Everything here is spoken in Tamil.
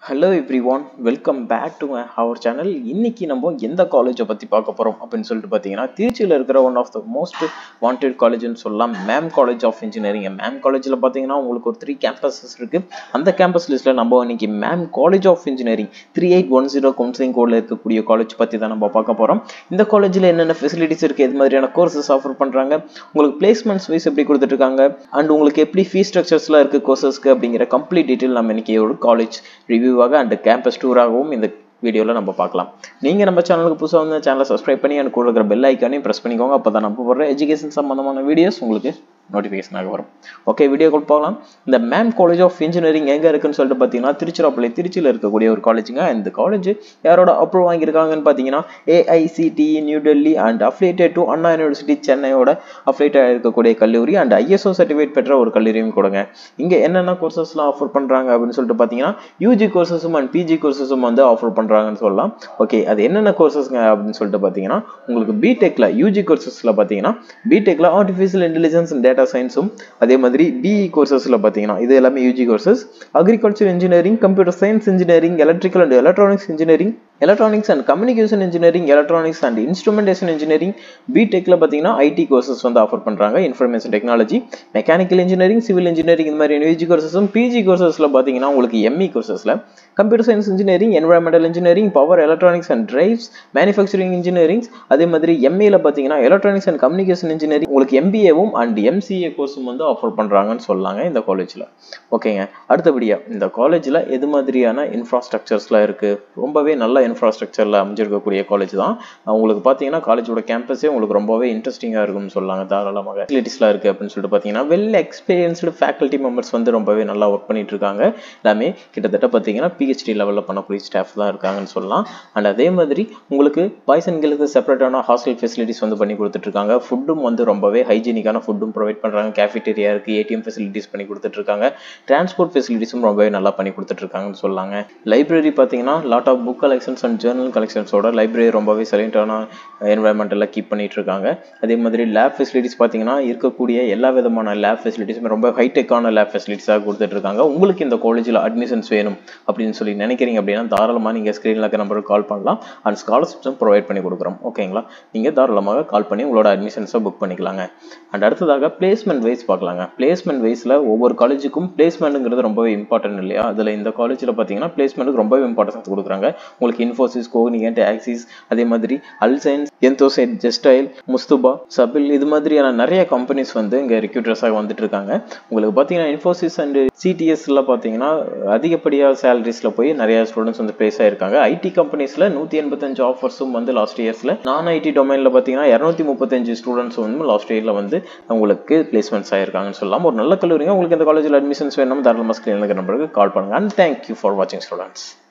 hello everyone welcome back to our channel இன்னைக்கு நம்ம எந்த காலேஜை பற்றி பார்க்க போகிறோம் அப்படின்னு சொல்லிட்டு பார்த்தீங்கன்னா திருச்சியில் இருக்கிற one of the most wanted காலேஜ்னு சொல்லலாம் MAM college of engineering MAM காலேஜில் பார்த்தீங்கன்னா உங்களுக்கு ஒரு த்ரீ கேம்பஸஸ் இருக்குது அந்த கேம்பஸ் லிஸ்ட்டில் நம்ம இன்னைக்கு MAM college of engineering three eight one zero counselling கோடில் இருக்கக்கூடிய காலேஜ் பற்றி தான் நம்ம பார்க்க போகிறோம் இந்த காலேஜில் என்னென்ன ஃபெசிலிட்டிஸ் இருக்குது எது மாதிரியான கோர்சஸ் ஆஃபர் பண்ணுறாங்க உங்களுக்கு பிளேஸ்மெண்ட்ஸ் வைஸ் எப்படி கொடுத்துட்ருக்காங்க அண்ட் உங்களுக்கு எப்படி ஃபீஸ் ஸ்ட்ரக்சர்ஸ்லாம் இருக்குது கோர்சஸ்க்கு அப்படிங்கிற கம்ப்ளீட் டீட்டெயில் நம்ம இன்னைக்கு ஒரு காலேஜ் ரிவ்யூவாக அண்ட் கேம்பஸ் டூராகவும் இந்த வீடியோவில் நம்ம பார்க்கலாம் நீங்கள் நம்ம சேனலுக்கு புதுசாக வந்து சேனலை சப்ஸ்கிரைப் பண்ணி எனக்கு கூட இருக்கிற பெல் ஐக்கானையும் ப்ரெஸ் பண்ணிக்கோங்க அப்போ தான் நம்ம போடுற எஜுகேஷன் சம்மந்தமான வீடியோஸ் உங்களுக்கு நோட்டிஃபிகேஷனாக வரும் ஓகே வீடியோக்குள் போகலாம் இந்த மேம் காலேஜ் ஆஃப் இன்ஜினியரிங் எங்கே இருக்குன்னு சொல்லிட்டு பார்த்தீங்கன்னா திருச்சிராப்பள்ளி திருச்சியில் இருக்கக்கூடிய ஒரு காலேஜுங்க இந்த காலேஜ் யாரோட அப்ரூவ் வாங்கியிருக்காங்கன்னு பார்த்தீங்கன்னா AICTE New Delhi and affiliated to Anna university சென்னையோட அஃபிலேட்டட் இருக்கக்கூடிய கல்லூரி அண்ட் ஐஎஸ்ஓ சர்டிஃபிகேட் பெற்ற ஒரு கல்லூரியும் கொடுங்க இங்கே என்னென்ன கோர்சஸ்லாம் ஆஃபர் பண்ணுறாங்க அப்படின்னு சொல்லிட்டு பார்த்தீங்கன்னா யூஜி கோர்சஸும் அண்ட் பிஜி கோர்சஸும் வந்து ஆஃபர் பண்ணுறாங்கன்னு சொல்லலாம் ஓகே அது என்னென்ன கோர்சஸ்ங்க அப்படின்னு சொல்லிட்டு பார்த்தீங்கன்னா உங்களுக்கு பிடெக்கில் யூஜி கோர்சஸில் பார்த்தீங்கன்னா பிடெக்கில் ஆர்டிஃபிஷியல் இன்டெலிஜென்ஸ் அண்ட் டேட்டா சயின்ஸும் அதே மாதிரி பிஇ கோர்சஸில் பார்த்தீங்கன்னா இது எல்லாமே UG courses agriculture engineering computer science engineering electrical and electronics engineering electronics and communication engineering electronics and instrumentation engineering பிடெக்கில் பார்த்தீங்கன்னா ஐடி கோர்சஸ் வந்து ஆஃபர் பண்ணுறாங்க information technology mechanical engineering civil engineering இந்த மாதிரி யூஜி கோர்சஸும் பிஜி கோர்சஸில் பார்த்தீங்கன்னா உங்களுக்கு எம்இ கோர்சஸில் computer science engineering environmental engineering power electronics and drives manufacturing engineering அதே மாதிரி எம்ஏல பார்த்தீங்கன்னா எலக்ட்ரானிக்ஸ் அண்ட் கம்யூனிகேஷன் இன்ஜினியரிங் உங்களுக்கு எம்பிஏவும் அண்ட் எம்சிஏ கோர்ஸும் வந்து ஆஃபர் பண்ணுறாங்கன்னு சொல்லாங்க இந்த காலேஜில் ஓகேங்க அடுத்தபடியாக இந்த காலேஜில் எது மாதிரியான இன்ஃப்ராஸ்ட்ரக்சர்ஸ்லாம் இருக்குது ரொம்பவே நல்ல இன்ஃப்ராஸ்ட்ரக்சரில் அமைஞ்சிருக்கக்கூடிய காலேஜ் தான் உங்களுக்கு பார்த்தீங்கன்னா காலேஜோட கேம்பஸே உங்களுக்கு ரொம்பவே இன்ட்ரெஸ்டிங்காக இருக்கும்னு சொல்லாங்க தாராளமாக ஃபெசிலிட்டிஸ்லாம் இருக்குது அப்படின்னு சொல்லிட்டு பார்த்தீங்கன்னா வெல் எக்ஸ்பீரியன்ஸ்டு ஃபேக்கல்ட்டி மெம்பர்ஸ் வந்து ரொம்பவே நல்லா ஒர்க் பண்ணிட்டு இருக்காங்க எல்லாமே கிட்டத்தட்ட பார்த்தீங்கன்னா பிஹெச்டி லெவலில் பண்ணக்கூடிய ஸ்டாஃப் தான் இருக்காங்கன்னு சொல்லலாம் அண்ட் அதே மாதிரி உங்களுக்கு பாய்ஸ் அண்ட் கேர்ளுக்கு செப்பரேட்டான ஹாஸ்டல் ஃபெசிலிட்டிஸ் வந்து பண்ணி கொடுத்துட்ருக்காங்க ஃபுட்டும் வந்து ரொம்பவே ஹைஜீனிக்கான ஃபுட்டும் ப்ரொவைட் பண்ணுறாங்க கேஃபிட்டேரியா இருக்குது ஏடிஎம் ஃபெசிலிட்டிஸ் பண்ணி கொடுத்துட்ருக்காங்க டிரான்ஸ்போர்ட் ஃபெசிலிட்டிஸும் ரொம்பவே நல்லா பண்ணி கொடுத்துட்ருக்காங்கன்னு சொல்லாங்க லைப்ரரி பார்த்தீங்கன்னா lot of book collections and journal கலெக்ஷன்ஸோட லைப்ரரி ரொம்பவே சைலண்டான என்வரன்மெண்ட்டில் கீப் பண்ணிட்டு இருக்காங்க அதே மாதிரி லேப் ஃபெசிலிட்டிஸ் பார்த்தீங்கன்னா இருக்கக்கூடிய எல்லா விதமான லேப் ஃபெசிலிட்டிஸுமே ரொம்ப ஹைடெக்கான லேப் ஃபெசிலிட்டிஸாக கொடுத்துட்டு இருக்காங்க உங்களுக்கு இந்த காலேஜில் அட்மிஷன்ஸ் வேணும் அப்படின்னு சொல்லி நினைக்கிறீங்க அப்படின்னா தாராளமாக நீங்கள் ஸ்க்ரீனில் இருக்க நம்பருக்கு கால் பண்ணலாம் அண்ட் ஸ்காலர்ஷிப்ஸும் ப்ரொவைட் பண்ணி கொடுக்குறோம் ஓகேங்களா நீங்கள் தாராளமாக கால் பண்ணி உங்களோட அட்மிஷன்ஸை புக் பண்ணிக்கலாங்க அண்ட் அடுத்ததாக பிளேஸ்மெண்ட் வைஸ் பார்க்கலாங்க பிளேஸ்மெண்ட் வைஸில் ஒவ்வொரு காலேஜுக்கும் பிளேஸ்மெண்ட்டுங்கிறது ரொம்பவே இம்பார்ட்டன்ட் இல்லையா அதில் இந்த காலேஜில் பார்த்தீங்கன்னா பிளேஸ்மெண்ட்டுக்கு ரொம்பவே இம்பார்ட்டன்ஸ் கொடுக்குறாங்க உங்களுக்கு இன்ஃபோசிஸ் கோனிகண்ட் ஆக்சிஸ் அதே மாதிரி அல்சைன்ஸ் என்தோசைட் ஜெஸ்டைல் முஸ்துபா சபில் இது மாதிரியான நிறைய கம்பெனிஸ் வந்து இங்கே ரெக்யூட்டர்ஸாக வந்துட்டு இருக்காங்க உங்களுக்கு பார்த்தீங்கன்னா இன்ஃபோசிஸ் அண்ட் சிடிஎஸ்ல பார்த்தீங்கன்னா அதிகப்படியாக சேலரிஸில் போய் நிறைய ஸ்டூடெண்ட்ஸ் வந்து பிளேஸ் ஆயிருக்காங்க ஐடி கம்பெனிஸில் நூற்றி எண்பத்தஞ்சு ஆஃபர்ஸும் வந்து லாஸ்ட் இயர்ஸில் நான் ஐடி டொமைனில் பார்த்தீங்கன்னா இரநூத்தி முப்பத்தஞ்சு ஸ்டூடெண்ட்ஸ் வந்து லாஸ்ட் இயரில் வந்து உங்களுக்கு பிளேஸ்மெண்ட்ஸ் ஆயிருக்காங்கன்னு சொல்லலாம் ஒரு நல்ல கல்லூரிங்க உங்களுக்கு இந்த காலேஜில் அட்மிஷன்ஸ் வேணும் தாராளமாக ஸ்கிரீனில் நம்பருக்கு கால் பண்ணுங்க அண்ட் தேங்க்யூ ஃபார் வாட்சிங் ஸ்டூடெண்ட்ஸ்